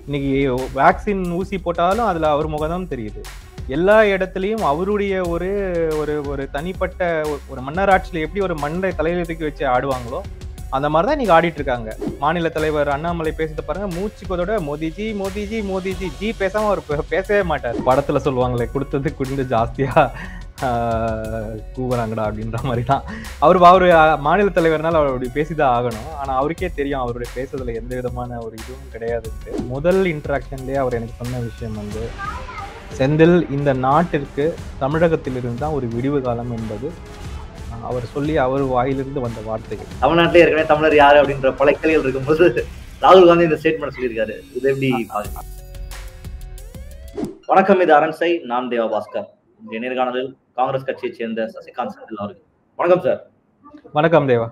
இன்னைக்கு வேக்சின் ஊசி போட்டாலும் அதுல அவர் முகம் தெரியுது எல்லா இடத்துலயும் அவருடைய ஒரு ஒரு ஒரு தனிப்பட்ட ஒரு- ஒரு மன்னராட்சியில எப்படி ஒரு மண்ணை தலையில தூக்கி வச்சு ஆடுவாங்களோ அந்த மாதிரி தான் நீங்க ஆடிட்டு இருக்காங்க மாநில தலைவர் அண்ணாமலை பேசுறது பாருங்க மூச்சுக்கதோட மோதிஜி மோதிஜி மோதிஜி ஜி பேசாம அவர் பே- பேசவே மாட்டார் படத்துல சொல்லுவாங்களே கொடுத்தது குடிந்து ஜாஸ்தியா ஆஹ், கூவுறாங்கடா அப்படின்ற மாதிரி தான் அவர் அவரு அஹ், மாநில தலைவர்னால அவர் அப்படி பேசிதான் ஆகணும் ஆனா அவருக்கே தெரியும் அவருடைய பேசுறதுல எந்த விதமான ஒரு இதுவும் கிடையாதுன்ட்டு முதல் இன்ட்ராக்ஷன்லயே அவர் எனக்கு சொன்ன விஷயம் வந்து செந்தில் இந்த நாட்டிற்கு தமிழகத்திலிருந்து தான் ஒரு விடிவு காலம் என்பது அஹ், அவர் சொல்லி அவர் வாயிலிருந்து வந்த வார்த்தைகள் தமிழ்நாட்டிலே ஏற்கனவே தமிழர் யாரு அப்படின்ற பல கேள்விகள் இருக்கும்போது ராகுல் காந்தி இந்த ஸ்டேட்மெண்ட் சொல்லியிருக்காரு இது எப்படி பாக்குறீங்க? வணக்கம் இது அரண்சை நான் தேவா பாஸ்கர் இன்றைய நேர்காணலில் காங்கிரஸ் கட்சியைச் சேர்ந்த சசிகாந்த் செந்தில் அவர்கள் வணக்கம் சார் வணக்கம் தேவா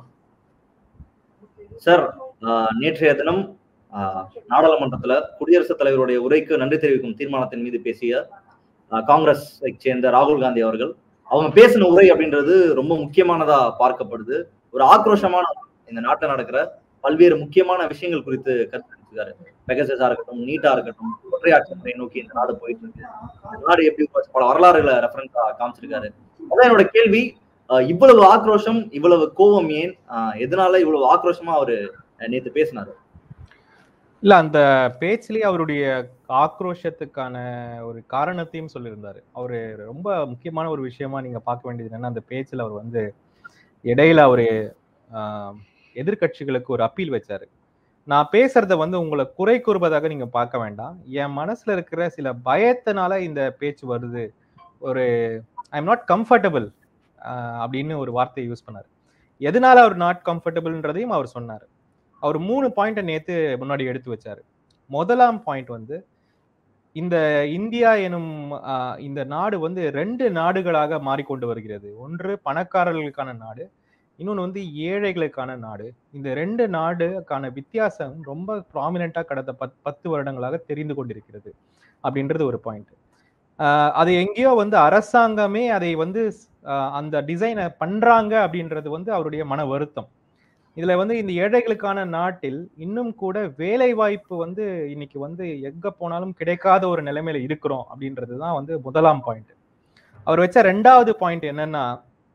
சார் ஆஹ், நேற்றைய தினம் ஆஹ், நாடாளுமன்றத்துல குடியரசுத் தலைவருடைய உரைக்கு நன்றி தெரிவிக்கும் தீர்மானத்தின் மீது பேசிய ஆஹ், காங்கிரஸை சேர்ந்த ராகுல் காந்தி அவர்கள் அவங்க பேசின உரை அப்படின்றது ரொம்ப முக்கியமானதா பார்க்கப்படுது ஒரு ஆக்ரோஷமான இந்த நாட்டில் நடக்கிற பல்வேறு முக்கியமான விஷயங்கள் குறித்து கருத்து தெரிவிச்சிருக்காரு பெகசஸா இருக்கட்டும் நீட்டா இருக்கட்டும் ஒற்றையாட்சி முறை நோக்கி இந்த நாடு போயிட்டு இருக்கு இந்த நாடு எப்படி பல வரலாறுகளை ரெஃபரன்ஸா காமிச்சிருக்காரு அதான் என்னோட கேள்வி ஆஹ், இவ்வளவு ஆக்ரோஷம் இவ்வளவு கோபம் ஏன் ஆஹ், எதனால இவ்வளவு ஆக்ரோஷமா அவரு அஹ், நேத்து பேசினாரு இல்ல அந்த பேச்சிலேயே அவருடைய ஆக்ரோஷத்துக்கான ஒரு காரணத்தையும் சொல்லியிருந்தாரு அவரு ரொம்ப முக்கியமான ஒரு விஷயமா நீங்க பார்க்க வேண்டியது என்னன்னா அந்த பேச்சுல அவர் வந்து இடையில அவரு ஆஹ், எதிர்க்கட்சிகளுக்கு ஒரு அப்பீல் வச்சாரு நான் பேசுறத வந்து உங்களை குறை கூறுவதாக நீங்க பார்க்க வேண்டாம் என் மனசுல இருக்கிற சில பயத்தினால இந்த பேச்சு வருது ஒரு ஐ எம் நாட் கம்ஃபர்டபுள் அப்படின்னு ஒரு வார்த்தையை யூஸ் பண்ணாரு எதனால அவர் நாட் கம்ஃபர்டபுள்ன்றதையும் அவர் சொன்னார் அவர் மூணு பாயிண்ட்டை நேத்து முன்னாடி எடுத்து வச்சாரு முதலாம் பாயிண்ட் வந்து இந்த இந்தியா எனும் ஆஹ், இந்த நாடு வந்து ரெண்டு நாடுகளாக மாறிக்கொண்டு வருகிறது ஒன்று பணக்காரர்களுக்கான நாடு இன்னொன்று வந்து ஏழைகளுக்கான நாடு இந்த ரெண்டு நாடுக்கான வித்தியாசம் ரொம்ப ப்ராமினெண்ட்டாக கடந்த பத் பத்து வருடங்களாக தெரிந்து கொண்டிருக்கிறது அப்படின்றது ஒரு பாயிண்ட் அது எங்கேயோ வந்து அரசாங்கமே அதை வந்து ஆஹ், அந்த டிசைனை பண்றாங்க அப்படின்றது வந்து அவருடைய மன வருத்தம் இதுல வந்து இந்த ஏழைகளுக்கான நாட்டில் இன்னும் கூட வேலை வாய்ப்பு வந்து இன்னைக்கு வந்து எங்க போனாலும் கிடைக்காத ஒரு நிலைமையில இருக்கிறோம் அப்படின்றது தான் வந்து முதலாம் பாயிண்ட் அவர் வச்ச ரெண்டாவது பாயிண்ட் என்னன்னா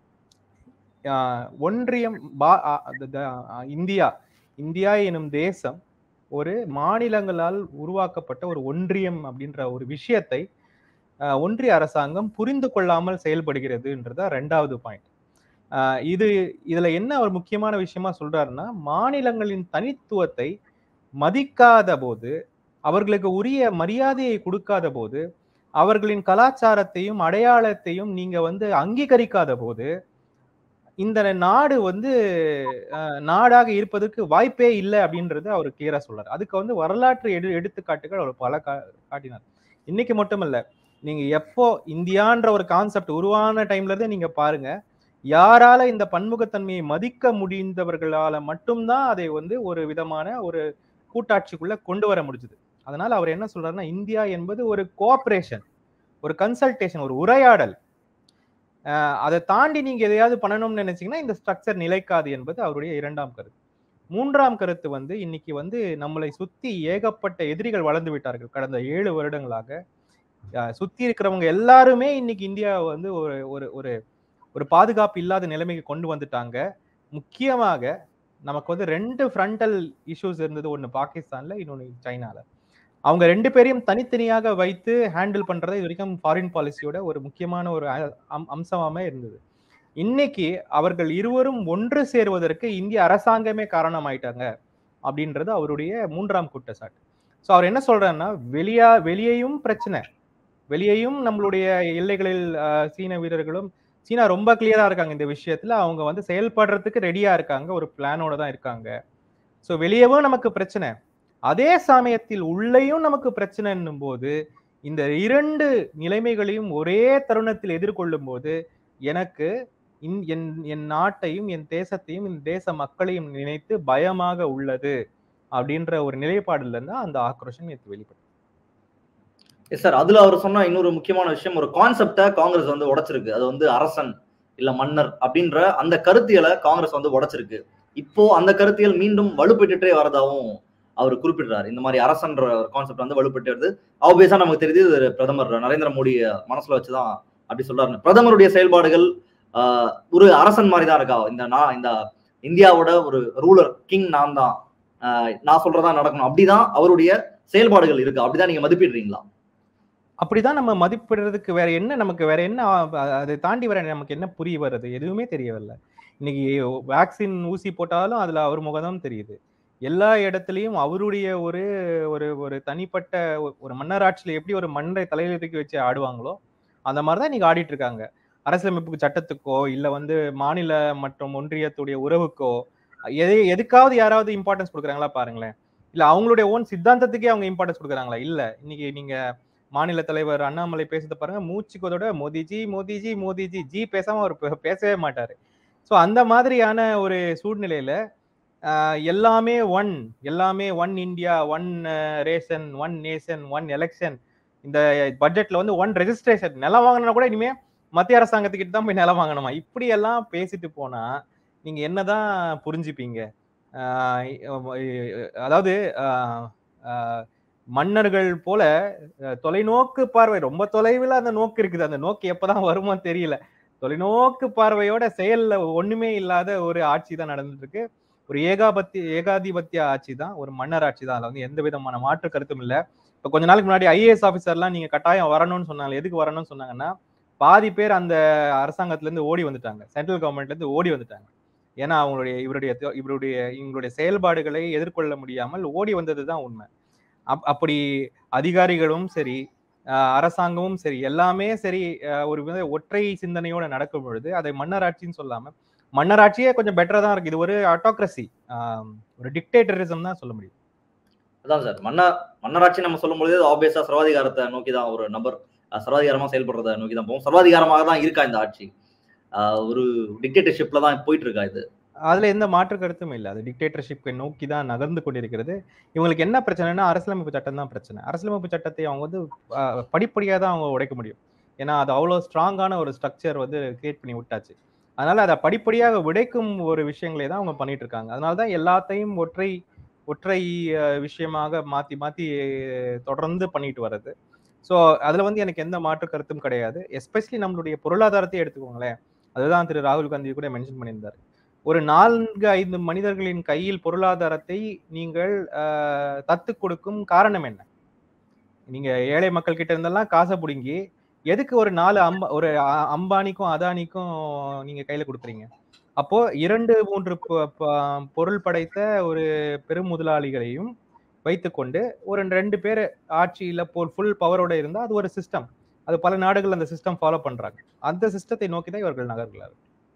ஆஹ் ஒன்றியம் பா- ஆ- the- the- ஆ, இந்தியா இந்தியா எனும் தேசம் ஒரு மாநிலங்களால் உருவாக்கப்பட்ட ஒரு ஒன்றியம் அப்படின்ற ஒரு விஷயத்தை ஆஹ் ஒன்றிய அரசாங்கம் புரிந்து கொள்ளாமல் செயல்படுகிறதுன்றதா ரெண்டாவது பாயிண்ட் இது இதுல என்ன ஒரு முக்கியமான விஷயமா சொல்றாருன்னா மாநிலங்களின் தனித்துவத்தை மதிக்காத போது அவர்களுக்கு உரிய மரியாதையை கொடுக்காத போது அவர்களின் கலாச்சாரத்தையும் அடையாளத்தையும் நீங்க வந்து அங்கீகரிக்காத போது இந்த நாடு வந்து அஹ், நாடாக இருப்பதற்கு வாய்ப்பே இல்லை அப்படின்றது அவர் கிளியரா சொல்றாரு அதுக்கு வந்து வரலாற்று எடு எடுத்துக்காட்டுகள் அவர் பல கா காட்டினார் இன்னைக்கு மட்டுமல்ல நீங்க எப்போ இந்தியான்ற ஒரு கான்செப்ட் உருவான டைம்ல இருந்தே நீங்க பாருங்க யாரால இந்த பன்முகத்தன்மையை மதிக்க முடிந்தவர்களால மட்டும்தான் அதை வந்து ஒரு விதமான ஒரு கூட்டாட்சிக்குள்ள கொண்டு வர முடிஞ்சது அதனால அவர் என்ன சொல்றாருன்னா இந்தியா என்பது ஒரு கோஆபரேஷன் ஒரு கன்சல்டேஷன் ஒரு உரையாடல் அஹ் அதை தாண்டி நீங்க எதையாவது பண்ணணும்னு நினைச்சீங்கன்னா இந்த ஸ்ட்ரக்சர் நிலைக்காது என்பது அவருடைய இரண்டாம் கருத்து மூன்றாம் கருத்து வந்து இன்னைக்கு வந்து நம்மளை சுத்தி ஏகப்பட்ட எதிரிகள் வளர்ந்து விட்டார்கள் கடந்த ஏழு வருடங்களாக அஹ் சுத்தி இருக்கிறவங்க எல்லாருமே இன்னைக்கு இந்தியா வந்து ஒரு ஒரு ஒரு ஒரு பாதுகாப்பு இல்லாத நிலைமைக்கு கொண்டு வந்துட்டாங்க முக்கியமாக நமக்கு வந்து ரெண்டு ஃப்ரண்டல் இஷ்யூஸ் இருந்தது ஒன்று பாகிஸ்தான்ல இன்னொன்று சைனால அவங்க ரெண்டு பேரையும் தனித்தனியாக வைத்து ஹேண்டில் பண்றது இது வரைக்கும் ஃபாரின் பாலிசியோட ஒரு முக்கியமான ஒரு அ- அம்- அம்சமாமே இருந்தது இன்னைக்கு அவர்கள் இருவரும் ஒன்று சேருவதற்கு இந்திய அரசாங்கமே காரணமாயிட்டாங்க அப்படின்றது அவருடைய மூன்றாம் குற்றச்சாட்டு ஸோ அவர் என்ன சொல்றாருன்னா வெளியா வெளியேயும் பிரச்சனை வெளியேயும் நம்மளுடைய எல்லைகளில் அஹ், சீன வீரர்களும் சீனா ரொம்ப கிளியரா இருக்காங்க இந்த விஷயத்துல அவங்க வந்து செயல்படுறதுக்கு ரெடியா இருக்காங்க ஒரு பிளானோட தான் இருக்காங்க ஸோ வெளியவும் நமக்கு பிரச்சனை அதே சமயத்தில் உள்ளேயும் நமக்கு பிரச்சனைன்னும் போது இந்த இரண்டு நிலைமைகளையும் ஒரே தருணத்தில் எதிர்கொள்ளும் போது எனக்கு இன்- என் என் நாட்டையும் என் தேசத்தையும் என் தேச மக்களையும் நினைத்து பயமாக உள்ளது அப்படின்ற ஒரு நிலைப்பாடுல இருந்தா அந்த ஆக்ரோஷம் நேற்று வெளிப்படும் எஸ் சார் அதுல அவர் சொன்ன இன்னொரு முக்கியமான விஷயம் ஒரு கான்செப்டை காங்கிரஸ் வந்து உடைச்சிருக்கு அது வந்து அரசன் இல்ல மன்னர் அப்படின்ற அந்த கருத்தியலை காங்கிரஸ் வந்து உடைச்சிருக்கு இப்போ அந்த கருத்தியல் மீண்டும் வலுப்பெற்றுட்டே வரதாவும் அவர் குறிப்பிடுறாரு இந்த மாதிரி அரசன்ற கான்செப்ட் வந்து வலுப்பட்டு வருது ஆப்வியஸா நமக்கு தெரியுது இது பிரதமர் நரேந்திர மோடி மனசுல வச்சுதான் அப்படி சொல்றாரு பிரதமருடைய செயல்பாடுகள் ஆஹ், ஒரு அரசன் மாதிரி தான் இருக்கா இந்த நான் இந்த இந்தியாவோட ஒரு ரூலர் கிங் நான் தான் ஆஹ், நான் சொல்றதா நடக்கணும் அப்படிதான் அவருடைய செயல்பாடுகள் இருக்கு அப்படிதான் நீங்க மதிப்பிடுறீங்களா அப்படிதான் நம்ம மதிப்பிடுறதுக்கு வேற என்ன நமக்கு வேற என்ன அ- அதை தாண்டி வேற நமக்கு என்ன புரிய வருது எதுவுமே தெரியவில்லை இன்னைக்கு வேக்சின் ஊசி போட்டாலும் அதுல அவர் முகம்தான் தெரியுது எல்லா இடத்துலயும் அவருடைய ஒரு ஒரு ஒரு தனிப்பட்ட ஒ- ஒரு மன்னராட்சியில எப்படி ஒரு மன்றை தலையில தூக்கி வச்சு ஆடுவாங்களோ அந்த மாதிரிதான் இன்னைக்கு ஆடிட்டு இருக்காங்க அரசியலமைப்புக்கு சட்டத்துக்கோ இல்ல வந்து மாநில மற்றும் ஒன்றியத்துடைய உறவுக்கோ எதை எதுக்காவது யாராவது இம்பார்ட்டன்ஸ் கொடுக்குறாங்களா பாருங்களேன் இல்ல அவங்களுடைய ஓன் சித்தாந்தத்துக்கே அவங்க இம்பார்ட்டன்ஸ் கொடுக்குறாங்களா இல்ல இன்னைக்கு நீங்க மாநில தலைவர் அண்ணாமலை பேசுறத பாருங்க மூச்சுக்கதோட மோதிஜி மோதிஜி மோதிஜி ஜி பேசாம அவர் பே- பேசவே மாட்டாரு ஸோ அந்த மாதிரியான ஒரு சூழ்நிலையில ஆஹ், எல்லாமே ஒன் எல்லாமே one India one ration one nation one election இந்த பட்ஜெட்ல வந்து ஒன் ரெஜிஸ்ட்ரேஷன் நிலம் வாங்கினா கூட இனிமே மத்திய அரசாங்கத்துக்கிட்ட தான் போய் நிலம் வாங்கணுமா இப்படி எல்லாம் பேசிட்டு போனா நீங்க என்னதான் புரிஞ்சுப்பீங்க ஆஹ், அதாவது ஆஹ், ஆஹ், மன்னர்கள் போல அஹ் தொலைநோக்கு பார்வை ரொம்ப தொலைவில் அந்த நோக்கு இருக்குது அந்த நோக்கு எப்பதான் வருமோ தெரியல தொலைநோக்கு பார்வையோட செயல்ல ஒண்ணுமே இல்லாத ஒரு ஆட்சி தான் நடந்துட்டு இருக்கு ஒரு ஏகாபத்திய ஏகாதிபத்திய ஆட்சி தான் ஒரு மன்னர் ஆட்சி தான் அதுல வந்து எந்த விதமான மாற்று கருத்தும் இல்ல இப்ப கொஞ்ச நாளுக்கு முன்னாடி ஐஏஎஸ் ஆஃபீஸர்லாம் நீங்க கட்டாயம் வரணும்னு சொன்னாங்க எதுக்கு வரணும்னு சொன்னாங்கன்னா பாதி பேர் அந்த அரசாங்கத்துல இருந்து ஓடி வந்துட்டாங்க சென்ட்ரல் கவர்மெண்ட்ல இருந்து ஓடி வந்துட்டாங்க ஏன்னா அவங்களுடைய இவருடைய இவருடைய இவங்களுடைய செயல்பாடுகளை எதிர்கொள்ள முடியாமல் ஓடி வந்ததுதான் உண்மை அப் அப்படி அதிகாரிகளும் சரி அஹ் அரசாங்கமும் சரி எல்லாமே சரி அஹ் ஒரு வித ஒற்றை சிந்தனையோட நடக்கும் பொழுது அதை மன்னராட்சின்னு சொல்லாம மன்னராட்சியே கொஞ்சம் பெட்டரா தான் இருக்கு இது ஒரு ஆட்டோக்ரஸி ஒரு டிக்டேட்டரிசம் தான் சொல்ல முடியும் அதான் சார் மன்னர் மன்னராட்சி நம்ம சொல்லும்போது ஆப்வியஸா சர்வாதிகாரத்தை நோக்கி தான் ஒரு நபர் அஹ், சர்வாதிகாரமா செயல்படுறத நோக்கி தான் போகும் சர்வாதிகாரமாக தான் இருக்கா இந்த ஆட்சி ஆஹ், ஒரு டிக்டேட்டர்ஷிப்ல தான் போயிட்டு இருக்கா இது அதுல எந்த மாற்று கருத்தும் இல்லை அது டிக்டேட்டர்ஷிப்பை நோக்கி தான் நகர்ந்து கொண்டிருக்கிறது இவங்களுக்கு என்ன பிரச்சனைனா அரசியலமைப்பு சட்டம் தான் பிரச்சனை அரசியலமைப்பு சட்டத்தை அவங்க வந்து அஹ், படிப்படியா தான் அவங்க உடைக்க முடியும் ஏன்னா அது அவ்வளோ ஸ்ட்ராங்கான ஒரு ஸ்ட்ரக்சர் வந்து கிரியேட் பண்ணி விட்டாச்சு அதனால அதை படிப்படியாக உடைக்கும் ஒரு விஷயங்களை தான் அவங்க பண்ணிட்டு இருக்காங்க அதனால தான் எல்லாத்தையும் ஒற்றை ஒற்றை அஹ், விஷயமாக மாத்தி மாத்தி அஹ், தொடர்ந்து பண்ணிட்டு வர்றது ஸோ அதுல வந்து எனக்கு எந்த மாற்று கருத்தும் கிடையாது எஸ்பெஷலி நம்மளுடைய பொருளாதாரத்தை எடுத்துக்கோங்களேன் அதுதான் திரு ராகுல் காந்தி கூட மென்ஷன் பண்ணியிருந்தார் ஒரு நான்கு ஐந்து மனிதர்களின் கையில் பொருளாதாரத்தை நீங்கள் அஹ், தத்து கொடுக்கும் காரணம் என்ன நீங்க ஏழை மக்கள் கிட்ட இருந்தெல்லாம் காசை பிடுங்கி எதுக்கு ஒரு நாலு அம்பா ஒரு அ- அம்பானிக்கும் அதானிக்கும் நீங்க கையில கொடுக்குறீங்க அப்போ இரண்டு மூன்று ப- ப- பொருள் படைத்த ஒரு பெரும் முதலாளிகளையும் வைத்துக்கொண்டு ஒரு ரெண்டு பேர் ஆட்சியில ஃபுல் பவரோட இருந்தா அது ஒரு சிஸ்டம் அது பல நாடுகள் அந்த சிஸ்டம் ஃபாலோ பண்றாங்க அந்த சிஸ்டத்தை நோக்கி தான் இவர்கள் நகர்கிறார்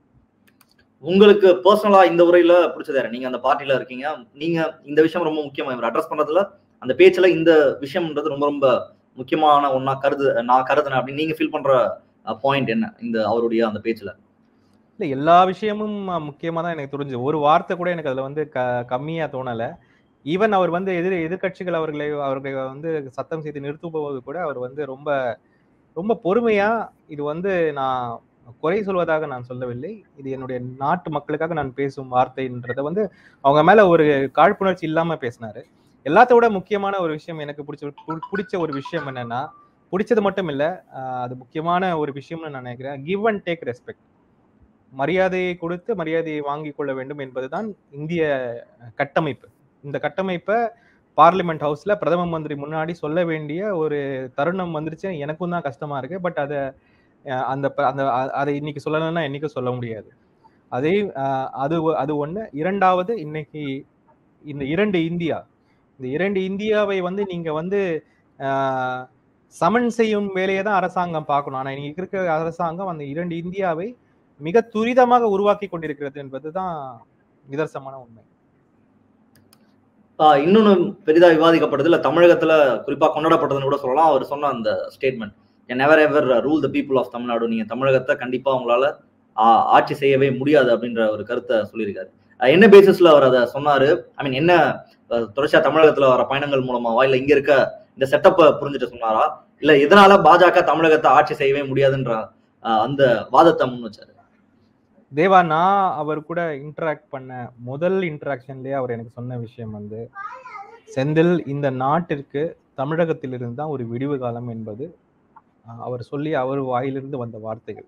உங்களுக்கு பர்சனலா இந்த உரையில பிடிச்சது யாரு? நீங்க அந்த பார்ட்டில இருக்கீங்க நீங்க இந்த விஷயம் ரொம்ப முக்கியமா இவர் அட்ரஸ் பண்றதுல அந்த பேச்சுல இந்த விஷயம்ன்றது ரொம்ப ரொம்ப முக்கியமான ஒண்ணா கருது நான் கருதுனேன் அப்படின்னு நீங்க ஃபீல் பண்ற பாயிண்ட் என்ன இந்த அவருடைய அந்த பேச்சுல இல்ல எல்லா விஷயமும் அஹ், முக்கியமா தான் எனக்கு தெரிஞ்சு ஒரு வார்த்தை கூட எனக்கு அதுல வந்து க கம்மியா தோணல ஈவன் அவர் வந்து எதிர் எதிர்க்கட்சிகள் அவர்களை அவர்களை வந்து சத்தம் செய்து நிறுத்தும்போது கூட அவர் வந்து ரொம்ப ரொம்ப பொறுமையா இது வந்து நான் குறை சொல்வதாக நான் சொல்லவில்லை இது என்னுடைய நாட்டு மக்களுக்காக நான் பேசும் வார்த்தைன்றத வந்து அவங்க மேல ஒரு காழ்ப்புணர்ச்சி இல்லாம பேசினாரு எல்லாத்த விட முக்கியமான ஒரு விஷயம் எனக்கு பிடிச்ச பு- பிடிச்ச ஒரு விஷயம் என்னன்னா பிடிச்சது மட்டும் இல்ல ஆஹ் அது முக்கியமான ஒரு விஷயம்னு நான் நினைக்கிறேன் கிவ் அண்ட் டேக் ரெஸ்பெக்ட் மரியாதையை கொடுத்து மரியாதையை வாங்கிக் கொள்ள வேண்டும் என்பதுதான் இந்திய கட்டமைப்பு இந்த கட்டமைப்பை பார்லிமெண்ட் ஹவுஸ்ல பிரதம மந்திரி முன்னாடி சொல்ல வேண்டிய ஒரு தருணம் வந்துருச்சு எனக்கும் தான் கஷ்டமா இருக்கு பட் அதை அஹ், அந்த ப- அந்த அ- அதை இன்னைக்கு சொல்லணும்னா என்னைக்கும் சொல்ல முடியாது அதே அஹ், அது ஒ- அது ஒண்ணு இரண்டாவது இன்னைக்கு இந்த இரண்டு இந்தியா இந்த இரண்டு இந்தியாவை வந்து நீங்க வந்து அஹ், சமன் செய்யும் வேலையை தான் அரசாங்கம் பார்க்கணும் ஆனா இன்னைக்கு இருக்கிற அரசாங்கம் அந்த இரண்டு இந்தியாவை மிக துரிதமாக உருவாக்கி கொண்டிருக்கிறது என்பதுதான் நிதர்சனமான உண்மை ஆஹ் இன்னொன்னு பெரிதா விவாதிக்கப்படுது இல்ல தமிழகத்துல குறிப்பா கொண்டாடப்பட்டதுன்னு கூட சொல்லலாம் அவர் சொன்ன அந்த statement never ever rule the people of Tamil Nadu நீங்க தமிழகத்தை கண்டிப்பா உங்களால ஆஹ் ஆட்சி செய்யவே முடியாது அப்படின்ற ஒரு கருத்தை சொல்லியிருக்காரு ஆஹ் என்ன பேசிஸ்ல அவர் அதை சொன்னாரு ஐ மீன் என்ன ஆஹ் தொடர்ச்சியா தமிழகத்துல வர பயணங்கள் மூலமாவா இல்ல இங்க இருக்க இந்த செட்டப்பை புரிஞ்சுட்டு சொன்னாரா இல்ல இதனால பாஜக தமிழகத்தை ஆட்சி செய்யவே முடியாதுன்ற ஆஹ் அந்த வாதத்தை முன் வச்சாரு தேவா நான் அவர் கூட இன்டராக்ட் பண்ண முதல் இன்டராக்ஷன்லயே அவர் எனக்கு சொன்ன விஷயம் வந்து செந்தில் இந்த நாட்டிற்கு தமிழகத்திலிருந்து தான் ஒரு விடிவு காலம் என்பது ஆஹ், அவர் சொல்லி அவர் வாயிலிருந்து வந்த வார்த்தைகள்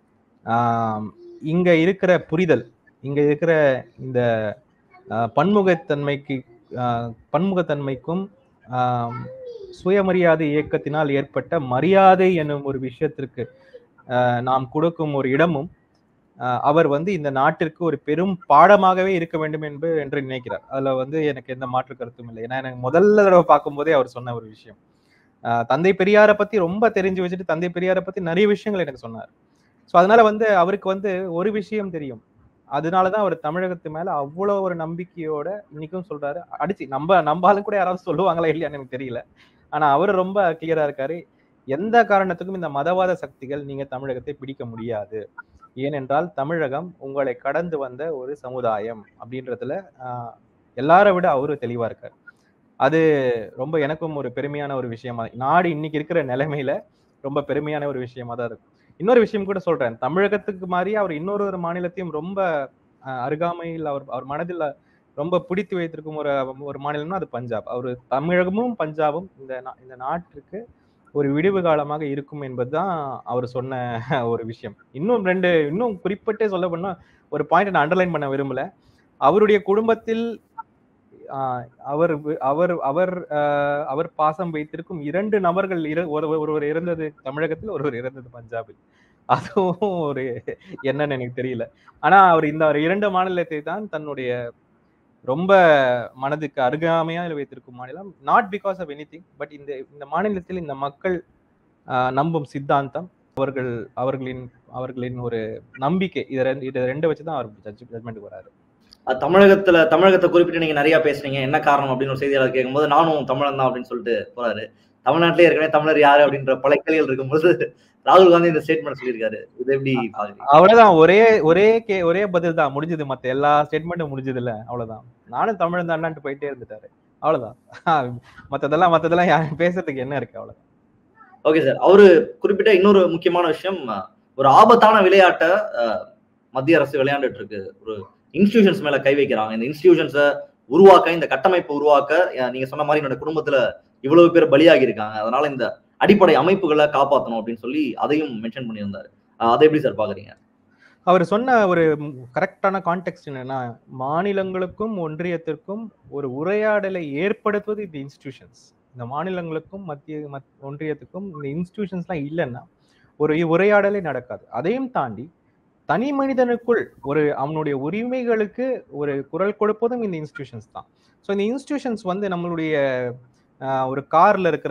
ஆம், இங்க இருக்கிற புரிதல் இங்க இருக்கிற இந்த ஆஹ், பன்முகத்தன்மைக்கு ஆஹ், பன்முகத்தன்மைக்கும் ஆம், சுயமரியாதை இயக்கத்தினால் ஏற்பட்ட மரியாதை என்னும் ஒரு விஷயத்திற்கு ஆஹ், நாம் கொடுக்கும் ஒரு இடமும் ஆஹ், அவர் வந்து இந்த நாட்டிற்கு ஒரு பெரும் பாடமாகவே இருக்க வேண்டும் என்று என்று நினைக்கிறார் அதுல வந்து எனக்கு எந்த மாற்று கருத்தும் இல்லை ஏன்னா எனக்கு முதல்ல தடவை பார்க்கும்போதே அவர் சொன்ன ஒரு விஷயம் ஆஹ், தந்தை பெரியாரை பத்தி ரொம்ப தெரிஞ்சு வச்சுட்டு தந்தை பெரியாரை பத்தி நிறைய விஷயங்கள் எனக்கு சொன்னார் ஸோ அதனால வந்து அவருக்கு வந்து ஒரு விஷயம் தெரியும் அதனாலதான் அவர் தமிழகத்து மேல அவ்வளோ ஒரு நம்பிக்கையோட இன்னைக்கும் சொல்றாரு அடிச்சு நம்ம நம்பாலும் கூட யாராவது சொல்லுவாங்களா இல்லையான்னு எனக்கு தெரியல ஆனா அவர் ரொம்ப கிளியரா இருக்காரு எந்த காரணத்துக்கும் இந்த மதவாத சக்திகள் நீங்க தமிழகத்தை பிடிக்க முடியாது ஏனென்றால் தமிழகம் உங்களை கடந்து வந்த ஒரு சமுதாயம் அப்படின்றதுல ஆஹ், எல்லாரை விட அவரு தெளிவா இருக்காரு அது ரொம்ப எனக்கும் ஒரு பெருமையான ஒரு விஷயமா நாடு இன்னைக்கு இருக்கிற நிலைமையில ரொம்ப பெருமையான ஒரு விஷயமா தான் இருக்கும் இன்னொரு விஷயம் கூட சொல்றேன் தமிழகத்துக்கு மாதிரி அவர் இன்னொரு ஒரு மாநிலத்தையும் ரொம்ப ஆஹ், அருகாமையில் அவர் அவர் மனதில் ரொம்ப பிடித்து வைத்திருக்கும் ஒரு ஒரு மாநிலம்னா அது பஞ்சாப் அவர் தமிழகமும் பஞ்சாபும் இந்த நா- இந்த நாட்டிற்கு ஒரு விடிவு காலமாக இருக்கும் என்பதுதான் அவர் சொன்ன ஒரு விஷயம் இன்னும் ரெண்டு இன்னும் குறிப்பிட்டே சொல்ல போனா ஒரு பாயிண்ட் நான் அண்டர்லைன் பண்ண விரும்பல அவருடைய குடும்பத்தில் ஆஹ், அவர் வி- அவர் அவர் ஆஹ், அவர் பாசம் வைத்திருக்கும் இரண்டு நபர்கள் இர- ஒரு- ஒருவர் இறந்தது தமிழகத்தில் ஒருவர் இறந்தது பஞ்சாபில் அதுவும் ஒரு என்னன்னு எனக்கு தெரியல ஆனா அவர் இந்த ஒரு இரண்டு மாநிலத்தை தான் தன்னுடைய ரொம்ப மனதுக்கு அருகாமையா வைத்திருக்கும் மாநிலம் not because of anything but இந்த இந்த மாநிலத்தில் இந்த மக்கள் ஆஹ், நம்பும் சித்தாந்தம் அவர்கள் அவர்களின் அவர்களின் ஒரு நம்பிக்கை இதை ரெண்டு இதை ரெண்டு வச்சு தான் அவர் ஜட்ஜ் ஜட்மெண்ட் வராரு அது தமிழகத்துல தமிழகத்தை குறிப்பிட்டு நீங்க நிறைய பேசுனீங்க என்ன காரணம் அப்படின்னு ஒரு செய்தியாளர் கேட்கும்போது நானும் தமிழன் தான் அப்படின்னு சொல்லிட்டு போறாரு தமிழ்நாட்டிலே ஏற்கனவே தமிழர் யாரு அப்படின்ற பல கேள்விகள் இருக்கும்போது ராகுல் காந்தி இந்த ஸ்டேட்மெண்ட் சொல்லியிருக்காரு இது எப்படி பாக்குறீங்க அவ்வளவுதான் ஒரே ஒரே கே ஒரே பதில் தான் முடிஞ்சது மத்த எல்லா ஸ்டேட்மெண்ட்டும் முடிஞ்சது இல்ல அவ்வளவுதான் நானும் தமிழன் தான்ட்டு போயிட்டே இருந்துட்டாரு அவ்வளவுதான் மத்ததெல்லாம் மத்ததெல்லாம் யாரும் பேசுறதுக்கு என்ன இருக்கு அவ்வளவுதான் ஓகே சார் அவரு குறிப்பிட்ட இன்னொரு முக்கியமான விஷயம் அஹ், ஒரு ஆபத்தான விளையாட்டை அஹ், மத்திய அரசு விளையாண்டுட்டு இருக்கு ஒரு இன்ஸ்டிடியூஷன்ஸ் மேல கை வைக்கிறாங்க இந்த இன்ஸ்டிடியூஷன்ஸை உருவாக்க இந்த கட்டமைப்பு உருவாக்க அஹ், நீங்க சொன்ன மாதிரி என்னோட குடும்பத்துல இவ்வளவு பேர் பலியாகி இருக்காங்க அதனால இந்த அடிப்படை அமைப்புகளை காப்பாற்றணும் அப்படின்னு சொல்லி அதையும் மென்ஷன் பண்ணியிருந்தாரு அஹ், அதை எப்படி சார் பாக்குறீங்க அவர் சொன்ன ஒரு கரெக்டான கான்டெக்ட் என்னன்னா மாநிலங்களுக்கும் ஒன்றியத்திற்கும் ஒரு உரையாடலை ஏற்படுத்துவது இந்த இன்ஸ்டிடியூஷன்ஸ் இந்த மாநிலங்களுக்கும் மத்திய மத்- ஒன்றியத்துக்கும் இந்த இன்ஸ்டிடியூஷன்ஸ்லாம் இல்லைன்னா ஒரு உரையாடலே நடக்காது அதையும் தாண்டி தனி மனிதனுக்குள் ஒரு அவனுடைய உரிமைகளுக்கு ஒரு குரல் கொடுப்பதும் இந்த இன்ஸ்டிடியூஷன்ஸ் தான் ஸோ இந்த இன்ஸ்டிடியூஷன்ஸ் வந்து நம்மளுடைய ஆஹ், ஒரு கார்ல இருக்கிற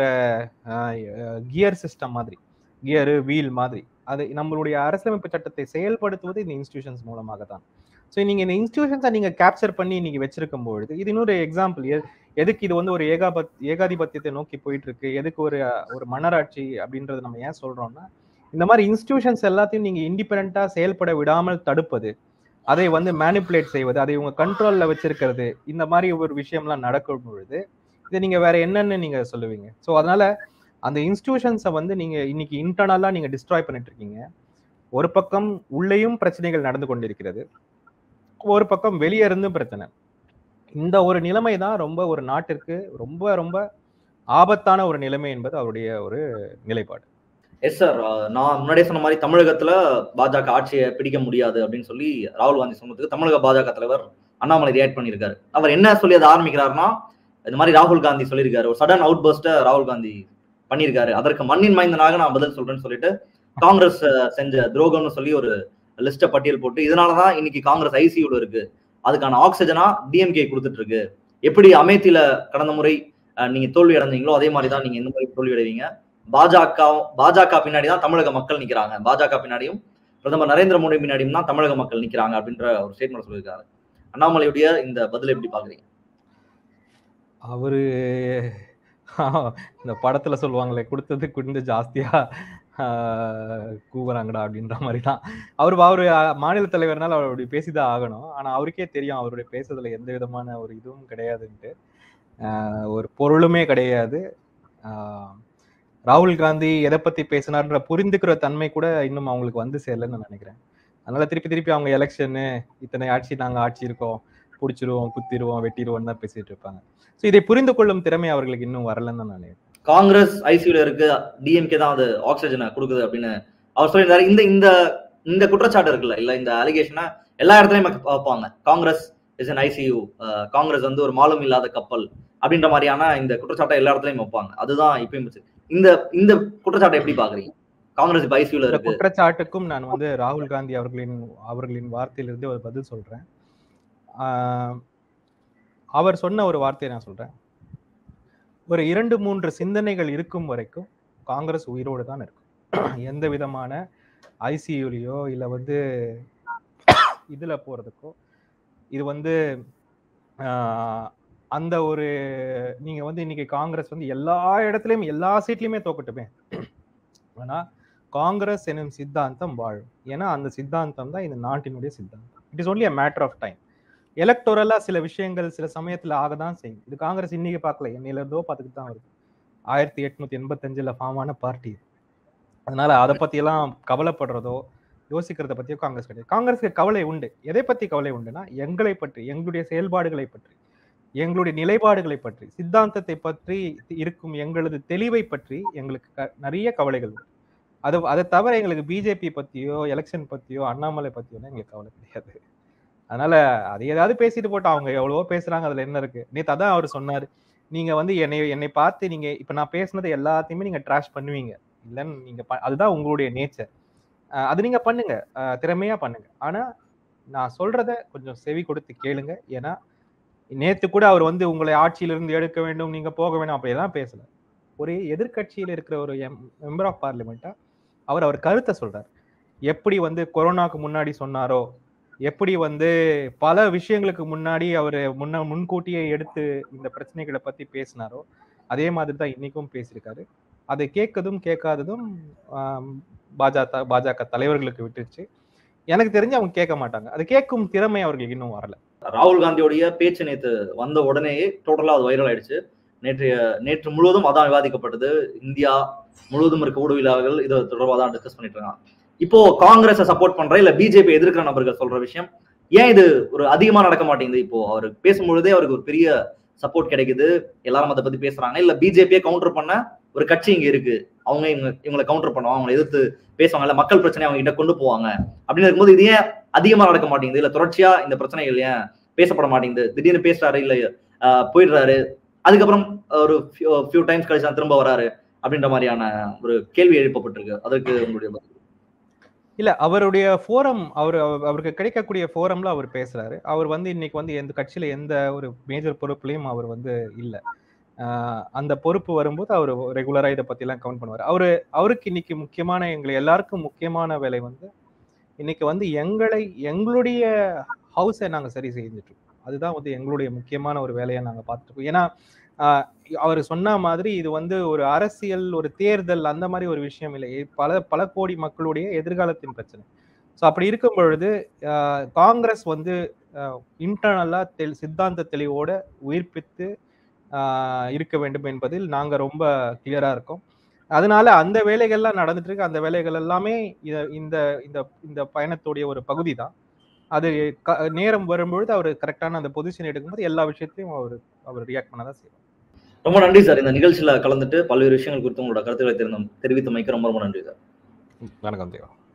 கியர் சிஸ்டம் மாதிரி கியரு வீல் மாதிரி அது நம்மளுடைய அரசியலமைப்பு சட்டத்தை செயல்படுத்துவது இந்த இன்ஸ்டிடியூஷன்ஸ் மூலமாக தான் ஸோ நீங்க இந்த இன்ஸ்டிடியூஷன்ஸை நீங்க கேப்சர் பண்ணி நீங்க வச்சிருக்கும் பொழுது இது இன்னொரு எக்ஸாம்பிள் எதுக்கு இது வந்து ஒரு ஏகாபத் ஏகாதிபத்தியத்தை நோக்கி போயிட்டு இருக்கு எதுக்கு ஒரு ஒரு மன்னராட்சி அப்படின்றது நம்ம ஏன் சொல்றோம்னா இந்த மாதிரி இன்ஸ்டிடியூஷன்ஸ் எல்லாத்தையும் நீங்க இண்டிபெண்டா செயல்பட விடாமல் தடுப்பது அதை வந்து மேனிப்புலேட் செய்வது அதை உங்க கண்ட்ரோல்ல வச்சிருக்கிறது இந்த மாதிரி ஒரு விஷயம்லாம் நடக்கும் பொழுது இதை நீங்க வேற என்னன்னு நீங்க சொல்லுவீங்க ஸோ அதனால அந்த இன்ஸ்டிடியூஷன்ஸை வந்து நீங்க இன்னைக்கு இன்டர்னலா நீங்க டிஸ்ட்ராய் பண்ணிட்டு இருக்கீங்க ஒரு பக்கம் உள்ளேயும் பிரச்சனைகள் நடந்து கொண்டிருக்கிறது ஒரு பக்கம் வெளியே இருந்தும் பிரச்சனை இந்த ஒரு நிலைமை தான் ரொம்ப ஒரு நாட்டிற்கு ரொம்ப ரொம்ப ஆபத்தான ஒரு நிலைமை என்பது அவருடைய ஒரு நிலைப்பாடு எஸ் சார் நான் முன்னாடியே சொன்ன மாதிரி தமிழகத்துல பாஜக ஆட்சியை பிடிக்க முடியாது அப்படின்னு சொல்லி ராகுல் காந்தி சொன்னதுக்கு தமிழக பாஜக தலைவர் அண்ணாமலை ரியாக்ட் பண்ணியிருக்காரு அவர் என்ன சொல்லி அதை ஆரம்பிக்கிறாருன்னா இந்த மாதிரி ராகுல் காந்தி சொல்லியிருக்காரு ஒரு சடன் அவுட் பர்ஸ்ட ராகுல் காந்தி பண்ணியிருக்காரு அதற்கு மண்ணின் மைந்தனாக நான் பதில் சொல்றேன்னு சொல்லிட்டு காங்கிரஸ் அஹ், செஞ்ச துரோகம்னு சொல்லி ஒரு லிஸ்ட பட்டியல் போட்டு இதனாலதான் இன்னைக்கு காங்கிரஸ் ஐசியூல இருக்கு அதுக்கான ஆக்சிஜனா டிஎம்கே கொடுத்துட்டு இருக்கு எப்படி அமேத்தில கடந்த முறை அஹ், நீங்க தோல்வி அடைஞ்சீங்களோ அதே மாதிரி தான் நீங்க இந்த முறை தோல்வி அடைவீங்க பாஜக பாஜக பின்னாடி தான் தமிழக மக்கள் நிக்கிறாங்க பாஜக பின்னாடியும் பிரதமர் நரேந்திர மோடி பின்னாடியும் தான் தமிழக மக்கள் நிக்கிறாங்க அப்படின்ற ஒரு ஸ்டேட்மெண்ட் சொல்லியிருக்காரு அண்ணாமலையுடைய இந்த பதில் எப்படி பாக்குறீங்க அவரு இந்த படத்துல சொல்லுவாங்களே கொடுத்தது குண்டு ஜாஸ்தியா ஆஹ், கூவுறாங்கடா அப்படின்ற மாதிரி தான் அவர் அவர் மாநில தலைவர்னால அவர் அப்படி பேசிதான் ஆகணும் ஆனா அவருக்கே தெரியும் அவருடைய பேசுறதுல எந்த விதமான ஒரு இதுவும் கிடையாதுன்ட்டு ஆஹ், ஒரு பொருளுமே கிடையாது ஆஹ், ராகுல் காந்தி எதை பத்தி பேசினார்ன்ற புரிந்துக்கிற தன்மை கூட இன்னும் அவங்களுக்கு வந்து சேரலன்னு நான் நினைக்கிறேன் அதனால திருப்பி திருப்பி அவங்க எலெக்ஷனு இத்தனை ஆட்சி நாங்க ஆட்சி இருக்கோம் பிடிச்சிருவோம் குத்திடுவோம் வெட்டிடுவோம் தான் பேசிட்டு இருப்பாங்க ஸோ இதை புரிந்து கொள்ளும் திறமை அவர்களுக்கு இன்னும் வரலன்னு தான் நான் நினைக்கிறேன் காங்கிரஸ் ஐசியூல இருக்கு டிஎம்கே தான் அது ஆக்சிஜனை கொடுக்குது அப்படின்னு அவர் சொல்லியிருந்தாரு இந்த இந்த இந்த குற்றச்சாட்டு இருக்குல்ல இல்ல இந்த அலிகேஷனை எல்லா இடத்துலயும் வைக்க- வைப்பாங்க Congress is in ICU Congress வந்து ஒரு மாலும் இல்லாத கப்பல் அப்படின்ற மாதிரியான இந்த குற்றச்சாட்டை எல்லா இடத்துலயும் வைப்பாங்க அதுதான் இப்பயும் வச்சு. இந்த இந்த குற்றச்சாட்டை எப்படி பாக்குறீங்க காங்கிரஸ் இப்ப ஐசியூல இந்த இருக்கு குற்றச்சாட்டுக்கும் நான் வந்து ராகுல் காந்தி அவர்களின் அவர்களின் வார்த்தையிலிருந்து ஒரு பதில் சொல்றேன் ஆஹ் அவர் சொன்ன ஒரு வார்த்தையை நான் சொல்றேன் ஒரு இரண்டு மூன்று சிந்தனைகள் இருக்கும் வரைக்கும் காங்கிரஸ் உயிரோடு தான் இருக்கும் எந்த விதமான ஐசியூலையோ இல்லை வந்து இதுல போறதுக்கோ இது வந்து ஆஹ் அந்த ஒரு நீங்க வந்து இன்னைக்கு காங்கிரஸ் வந்து எல்லா இடத்துலயும் எல்லா சீட்லயுமே தோக்கட்டுமே ஆனா காங்கிரஸ் எனும் சித்தாந்தம் வாழும் ஏன்னா அந்த சித்தாந்தம் தான் இந்த நாட்டினுடைய சித்தாந்தம் it is only a matter of time எலக்டோரலா சில விஷயங்கள் சில சமயத்துல ஆக தான் செய்யும் இது காங்கிரஸ் இன்னைக்கு பார்க்கல என்னையில இருந்தோ பார்த்துக்கிட்டு தான் வருது ஆயிரத்தி எட்நூத்தி எண்பத்தஞ்சுல ஃபார்ம் ஆன பார்ட்டி அதனால அதை பத்தி எல்லாம் கவலைப்படுறதோ யோசிக்கிறத பத்தியோ காங்கிரஸ் கிடையாது காங்கிரஸுக்கு கவலை உண்டு எதை பத்தி கவலை உண்டுன்னா எங்களை பற்றி எங்களுடைய செயல்பாடுகளை பற்றி எங்களுடைய நிலைப்பாடுகளை பற்றி சித்தாந்தத்தை பற்றி இருக்கும் எங்களது தெளிவை பற்றி எங்களுக்கு க- நிறைய கவலைகள் உண்டு அது அதை தவிர எங்களுக்கு பிஜேபி பத்தியோ எலெக்ஷன் பத்தியோ அண்ணாமலை பத்தியோ எங்களுக்கு கவலை கிடையாது அதனால அது ஏதாவது பேசிட்டு போட்டு அவங்க எவ்வளவோ பேசுறாங்க அதுல என்ன இருக்கு நேத்து அதான் அவர் சொன்னாரு நீங்க வந்து என்னை என்னை பார்த்து நீங்க இப்ப நான் பேசுனது எல்லாத்தையுமே நீங்க ட்ராஷ் பண்ணுவீங்க இல்லைன்னு நீங்க ப- அதுதான் உங்களுடைய நேச்சர் அது நீங்க பண்ணுங்க அஹ் திறமையா பண்ணுங்க ஆனா நான் சொல்றத கொஞ்சம் செவி கொடுத்து கேளுங்க ஏன்னா நேத்து கூட அவர் வந்து உங்களை ஆட்சியிலிருந்து எடுக்க வேண்டும் நீங்க போக வேணும் அப்படியெல்லாம் பேசல ஒரு எதிர்க்கட்சியில் இருக்கிற ஒரு மெம்பர் ஆஃப் பார்லிமெண்ட்டா அவர் அவர் கருத்தை சொல்றார் எப்படி வந்து கொரோனாக்கு முன்னாடி சொன்னாரோ எப்படி வந்து பல விஷயங்களுக்கு முன்னாடி அவர் முன்ன முன்கூட்டியே எடுத்து இந்த பிரச்சனைகளை பத்தி பேசினாரோ அதே மாதிரி தான் இன்னைக்கும் பேசியிருக்காரு அதை கேட்கதும் கேட்காததும் ஆம், பாஜக பாஜக தலைவர்களுக்கு விட்டுருச்சு எனக்கு தெரிஞ்சு அவங்க கேட்க மாட்டாங்க அது கேட்கும் திறமை அவர்களுக்கு இன்னும் வரல ராகுல் காந்தியோடைய பேச்சு நேத்து வந்த உடனேயே டோட்டலா அது வைரல் ஆயிடுச்சு நேற்றைய நேற்று முழுவதும் அதான் விவாதிக்கப்பட்டது இந்தியா முழுவதும் இருக்க ஊடகவியலாளர்கள் இது தொடர்பாக தான் டிஸ்கஸ் பண்ணிட்டு இருக்காங்க இப்போ காங்கிரஸை சப்போர்ட் பண்ற இல்ல பிஜேபி எதிர்க்கிற நபர்கள் சொல்ற விஷயம் ஏன் இது ஒரு அதிகமா நடக்க மாட்டேங்குது இப்போ அவர் பேசும்பொழுதே அவருக்கு ஒரு பெரிய சப்போர்ட் கிடைக்குது எல்லாரும் அதை பத்தி பேசுறாங்க இல்ல பிஜேபியை கவுண்டர் பண்ண ஒரு கட்சி இங்க இருக்கு அவங்க இவங்க இவங்களை கவுண்டர் பண்ணுவாங்க அவங்களை எதிர்த்து பேசுவாங்க இல்ல மக்கள் பிரச்சனை அவங்க கிட்ட கொண்டு போவாங்க அப்படின்னு இருக்கும்போது இது ஏன் அதிகமா நடக்க மாட்டேங்குது இல்ல தொடர்ச்சியா இந்த பிரச்சனைகள் ஏன் பேசப்பட மாட்டேங்குது திடீர்னு பேசுறாரு இல்ல ஆஹ் போயிடுறாரு அதுக்கப்புறம் ஒரு ஃபியூ டைம்ஸ் கழிச்சு தான் திரும்ப வராரு அப்படின்ற மாதிரியான ஒரு கேள்வி எழுப்பப்பட்டிருக்கு அதற்கு உங்களுடைய பதில். இல்ல அவருடைய ஃபோரம் அவர் அவர்- அவருக்கு கிடைக்கக்கூடிய ஃபோரம்ல அவர் பேசுறாரு அவர் வந்து இன்னைக்கு வந்து எந்த கட்சியில எந்த ஒரு மேஜர் பொறுப்புலையும் அவர் வந்து இல்ல ஆஹ் அந்த பொறுப்பு வரும்போது அவர் ரெகுலரா இதை பத்தி எல்லாம் கவுண்ட் பண்ணுவார் அவரு அவருக்கு இன்னைக்கு முக்கியமான எங்களை எல்லாருக்கும் முக்கியமான வேலை வந்து இன்னைக்கு வந்து எங்களை எங்களுடைய ஹவுஸை நாங்க சரி செஞ்சுட்டு இருக்கோம் அதுதான் வந்து எங்களுடைய முக்கியமான ஒரு வேலையை நாங்க பார்த்துட்டு இருக்கோம் ஏன்னா ஆஹ் அவர் சொன்ன மாதிரி இது வந்து ஒரு அரசியல் ஒரு தேர்தல் அந்த மாதிரி ஒரு விஷயம் இல்லை இது பல பல கோடி மக்களுடைய எதிர்காலத்தின் பிரச்சனை ஸோ அப்படி இருக்கும் பொழுது ஆஹ் காங்கிரஸ் வந்து இன்டர்னலா தெள் சித்தாந்த தெளிவோட உயிர்ப்பித்து ஆஹ் இருக்க வேண்டும் என்பதில் நாங்க ரொம்ப கிளியரா இருக்கோம் அதனால அந்த வேலைகள்லாம் நடந்துட்டு இருக்கு அந்த வேலைகள் எல்லாமே இத- இந்த இந்த இந்த பயணத்துடைய ஒரு பகுதி தான் அது க- நேரம் வரும்பொழுது அவர் கரெக்டான அந்த பொசிஷன் எடுக்கும்போது எல்லா விஷயத்தையும் அவர் அவர் ரியாக்ட் பண்ண தான் செய்வார் ரொம்ப நன்றி சார் இந்த நிகழ்ச்சியில கலந்துட்டு பல்வேறு விஷயங்கள் குறித்து உங்களோட கருத்துக்களை தெரிந்து தெரிவித்தமைக்கு ரொம்ப ரொம்ப நன்றி சார் வணக்கம் தேவா